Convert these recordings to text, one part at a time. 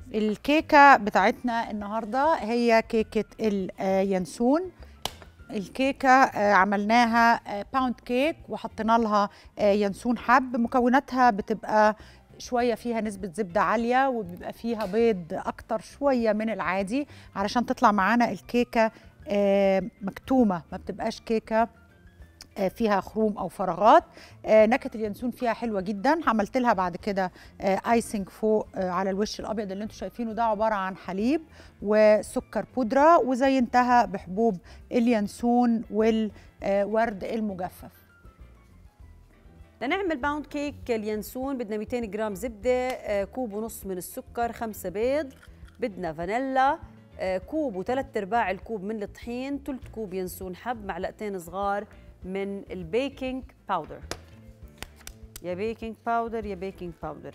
الكيكه بتاعتنا النهارده هي كيكه اليانسون الكيكه آه، عملناها آه، باوند كيك وحطينا لها آه، ينسون حب مكوناتها بتبقى شويه فيها نسبه زبده عاليه وبيبقى فيها بيض اكتر شويه من العادي علشان تطلع معانا الكيكه آه، مكتومه ما بتبقاش كيكه آه، فيها خروم او فراغات آه، نكهه اليانسون فيها حلوه جدا عملت لها بعد كده آه، ايسنج فوق آه، على الوش الابيض اللي انتم شايفينه ده عباره عن حليب وسكر بودره وزينتها بحبوب اليانسون والورد المجفف لنعمل باوند كيك اليانسون بدنا 200 جرام زبده آه، كوب ونص من السكر خمسة بيض بدنا فانيلا آه، كوب وثلاث ارباع الكوب من الطحين ثلث كوب ينسون حب معلقتين صغار من البيكنج باودر يا بيكنج باودر يا بيكنج باودر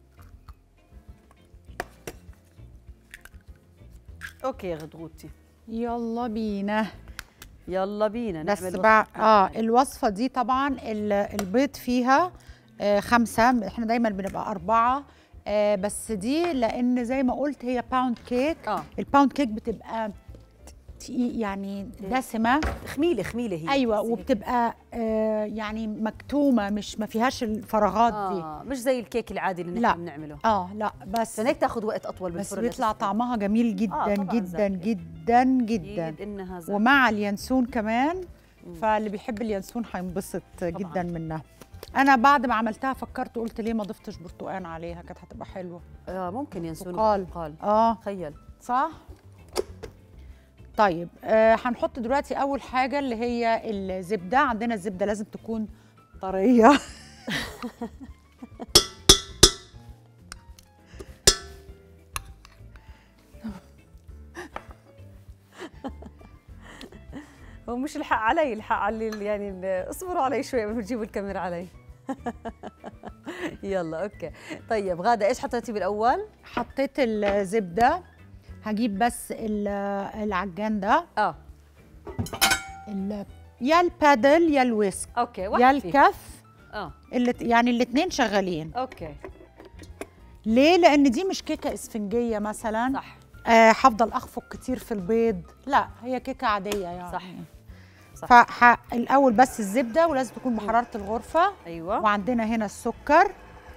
اوكي يا غدغوتي يلا بينا يلا بينا بس نعمل بقى وصفة اه كاملة. الوصفه دي طبعا ال- البيض فيها آه خمسه احنا دايما بنبقى اربعه آه بس دي لان زي ما قلت هي باوند كيك اه الباوند كيك بتبقى تقيل يعني دسمه خميله خميله هي ايوه بس هيك. وبتبقى آه يعني مكتومه مش ما فيهاش الفراغات دي اه مش زي الكيك العادي اللي لا. نحن بنعمله اه لا بس عشان هيك تاخذ وقت اطول بس بالفرن بيطلع لتستوي. طعمها جميل جدا آه، طبعاً جدا زاكي. جدا جدا اكيد انها زاكي. ومع اليانسون كمان فاللي بيحب اليانسون هينبسط جدا منها انا بعد ما عملتها فكرت قلت ليه ما ضفتش برتقان عليها كانت هتبقى حلوه اه ممكن ينسون برتقال. برتقال اه تخيل صح طيب آه هنحط دلوقتي اول حاجه اللي هي الزبده عندنا الزبده لازم تكون طريه هو مش الحق علي الحق علي ال- يعني ال- اصبروا علي شوي قبل ما تجيبوا الكاميرا علي يلا اوكي طيب غاده ايش حطيتي بالاول حطيت الزبده هجيب بس ال- العجان ده اه ال- يا البادل يا الويسك اوكي يا واحد فيه. الكف اه اللي يعني الاثنين شغالين اوكي ليه لان دي مش كيكه اسفنجيه مثلا صح آه هفضل اخفق كتير في البيض لا هي كيكه عاديه يعني صح. صح. فالاول بس الزبده ولازم تكون بحراره الغرفه ايوه وعندنا هنا السكر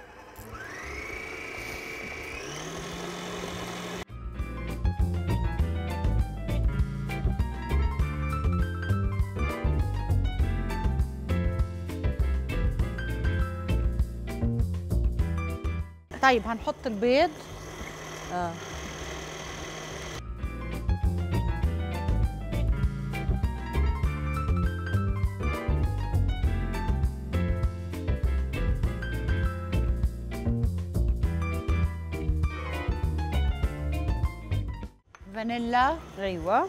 طيب هنحط البيض اه فانيلا ايوه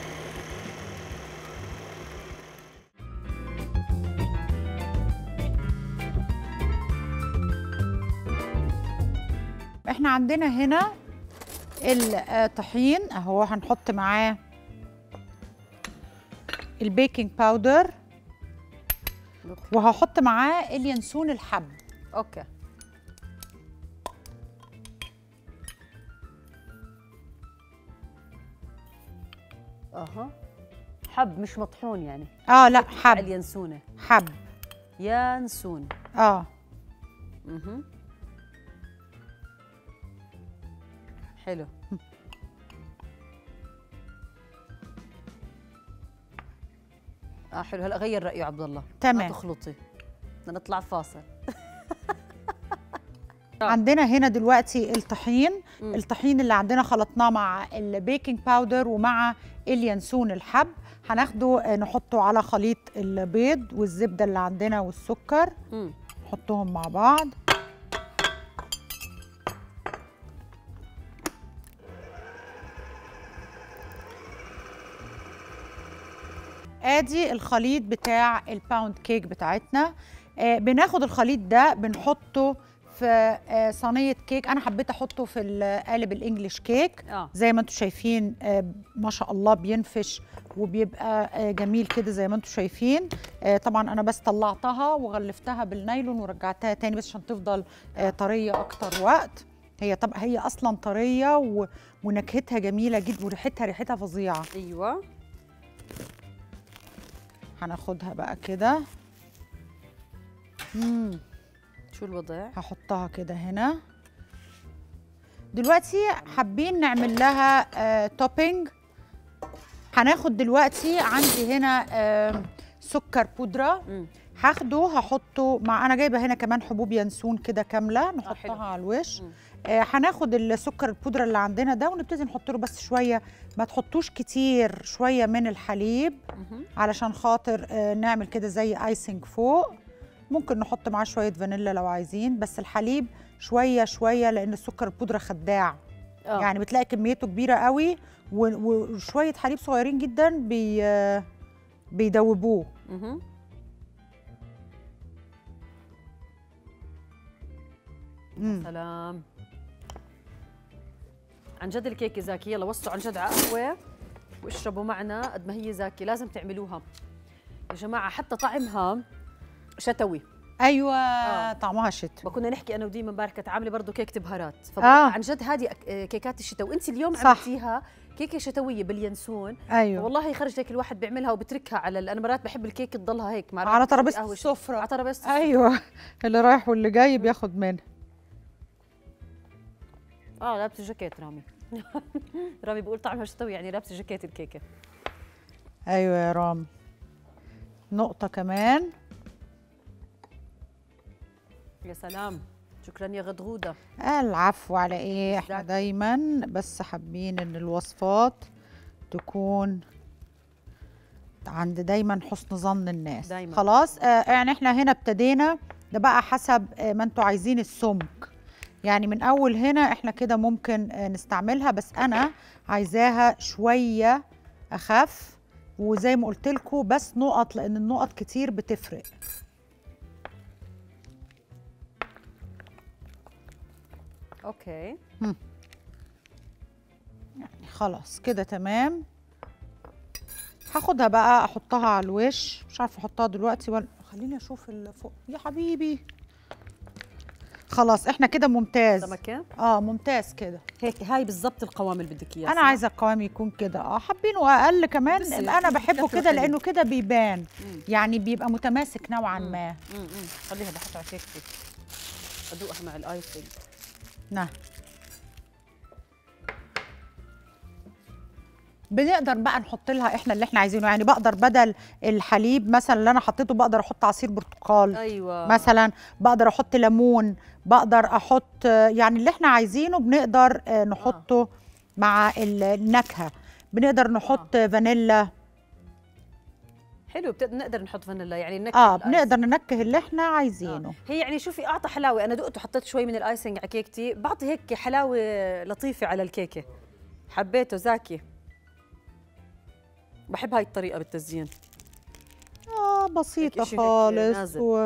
احنا عندنا هنا الطحين اهو هنحط معاه البيكنج باودر وهحط معاه اليانسون الحب اوكي اها حب مش مطحون يعني اه لا حب حب اليانسونه حب يانسون اه اها حلو اه حلو هلا غير رايه عبد الله تمام. ما تخلطي بدنا نطلع فاصل آه. عندنا هنا دلوقتي الطحين مم. الطحين اللي عندنا خلطناه مع البيكنج باودر ومع اليانسون الحب هناخده آه، نحطه على خليط البيض والزبده اللي عندنا والسكر مم. نحطهم مع بعض ادي الخليط بتاع الباوند كيك بتاعتنا آه بناخد الخليط ده بنحطه في آه صينيه كيك انا حبيت احطه في القالب الانجليش كيك اه زي ما انتم شايفين آه، ما شاء الله بينفش وبيبقى آه، جميل كده زي ما انتم شايفين آه، طبعا انا بس طلعتها وغلفتها بالنايلون ورجعتها تاني بس عشان تفضل آه، طريه اكتر وقت هي طب هي اصلا طريه و... ونكهتها جميله جدا وريحتها ريحتها فظيعه ايوه هناخدها بقى كده امم شو الوضع هحطها كده هنا دلوقتي حابين نعمل لها آه توبينج هناخد دلوقتي عندي هنا آه سكر بودره مم. هاخده هحطه مع انا جايبه هنا كمان حبوب ينسون كده كامله حلو. نحطها على الوش مم. آه هناخد السكر البودره اللي عندنا ده ونبتدي نحط له بس شويه ما تحطوش كتير شويه من الحليب مهم. علشان خاطر آه، نعمل كده زي ايسنج فوق ممكن نحط معاه شويه فانيلا لو عايزين بس الحليب شويه شويه لان السكر البودره خداع آه. يعني بتلاقي كميته كبيره قوي و- وشويه حليب صغيرين جدا بي آه، بيدوبوه مهم. مم. سلام عن جد الكيكه زاكي يلا وصوا عن جد على قهوه واشربوا معنا قد ما هي زاكي لازم تعملوها يا جماعه حتى طعمها شتوي ايوه آه. طعمها شتوي ما كنا نحكي انا وديما امبارح كانت عامله برضه كيكه بهارات فبقول آه. عن جد هذه أك- آه، كيكات الشتاء وانت اليوم صح. عملتيها كيكه شتويه باليانسون ايوه والله خرج هيك الواحد بيعملها وبتركها على ال- انا مرات بحب الكيك تضلها هيك مع على ترابيزه قهوة السفره على ترابيزه السفرة. ايوه اللي رايح واللي جاي بياخد منها اه لابسه جاكيت رامي رامي بيقول طعمها شتوي يعني لابسه جاكيت الكيكه ايوه يا رامي نقطه كمان يا سلام شكرا يا غدغوده العفو على ايه احنا Exactly. دايما بس حابين ان الوصفات تكون عند دايما حسن ظن الناس دايماً. خلاص آه يعني احنا هنا ابتدينا ده بقى حسب آه ما انتوا عايزين السمك يعني من اول هنا احنا كده ممكن آه نستعملها بس انا عايزاها شويه اخف وزي ما قلت لكم بس نقط لان النقط كتير بتفرق اوكي خلاص كده تمام هاخدها بقى احطها على الوش مش عارفه احطها دلوقتي ولا خليني اشوف اللي فوق يا حبيبي خلاص احنا كده ممتاز سمكه اه ممتاز كده هيك هاي بالضبط القوام اللي بدك اياه انا عايزه القوام يكون كده اه حابينه اقل كمان بس انا بحبه كتر كده خير. لانه كده بيبان مم. يعني بيبقى متماسك نوعا مم. ما امم خليها بحط على كيكتي ادوقها مع الايسنج نعم بنقدر بقى نحط لها احنا اللي احنا عايزينه يعني بقدر بدل الحليب مثلا اللي انا حطيته بقدر احط عصير برتقال ايوه مثلا بقدر احط ليمون بقدر احط آه، يعني اللي احنا عايزينه بنقدر آه، نحطه مع ال- النكهه بنقدر نحط فانيلا حلو بت- بنقدر نحط فانيلا يعني نكهه اه الآيس. بنقدر ننكه اللي احنا عايزينه هي يعني شوفي اعطى حلاوه انا دقته حطيت شوي من الايسنج على كيكتي بعطي هيك حلاوه لطيفه على الكيكه حبيته زاكي بحب هاي الطريقه بالتزيين اه بسيطه إشي هيك خالص نازل. و...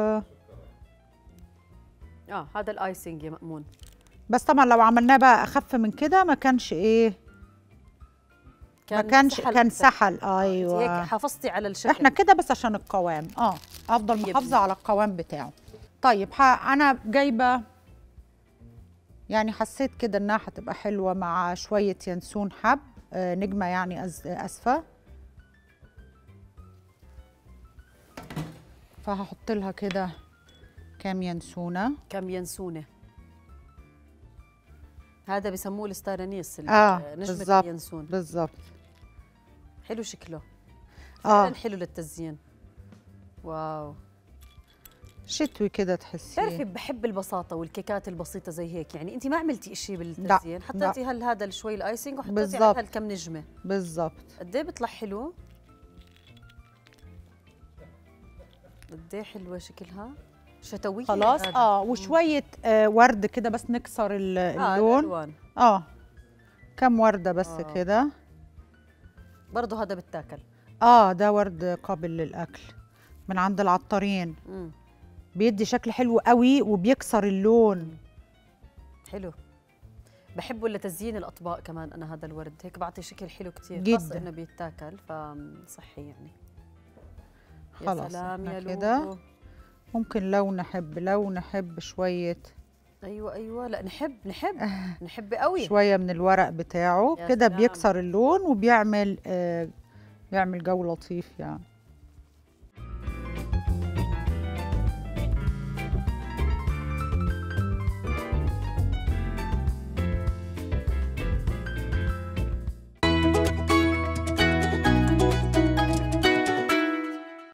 اه هذا الايسنج يا مأمون بس طبعا لو عملناه بقى اخف من كده ما كانش ايه ما كانش سحل كان أكتر. سحل أنت ايوه هيك حافظتي على الشكل احنا كده بس عشان القوام اه افضل مية محافظه بالمية. على القوام بتاعه طيب ها انا جايبه يعني حسيت كده انها هتبقى حلوه مع شويه ينسون حب آه نجمه يعني أز... اسفه فهحط لها كده كام ينسونه كم ينسونه هذا بسموه الستارانيس ال- اه نجمة بالظبط اليانسون بالظبط حلو شكله اه فعلا حلو للتزيين واو شتوي كده بتعرفي تحسيه بحب البساطة والكيكات البسيطة زي هيك يعني انت ما عملتي شيء لا، بالتزيين حطيتي هل هذا شوي الايسنج وحطيتي بالظبط. عليها الكم نجمة بالظبط قد ايه بيطلع حلو قد ايه حلوة شكلها شتوية خلاص هذا. اه مم. وشويه آه ورد كده بس نكسر ال- آه اللون الالوان اه كم ورده بس آه. كده برضه هذا بتاكل اه ده ورد قابل للاكل من عند العطارين مم. بيدي شكل حلو قوي وبيكسر اللون حلو بحبه لتزيين الاطباق كمان انا هذا الورد هيك بعطي شكل حلو كثير جداً. خاصة انه بيتاكل فصحي يعني يا خلاص سلام إحنا يا كده لولو ممكن لو نحب لو نحب شويه ايوه ايوه لا نحب نحب نحب قوي شويه من الورق بتاعه يا كده سلام. بيكسر اللون وبيعمل آه بيعمل جو لطيف يعني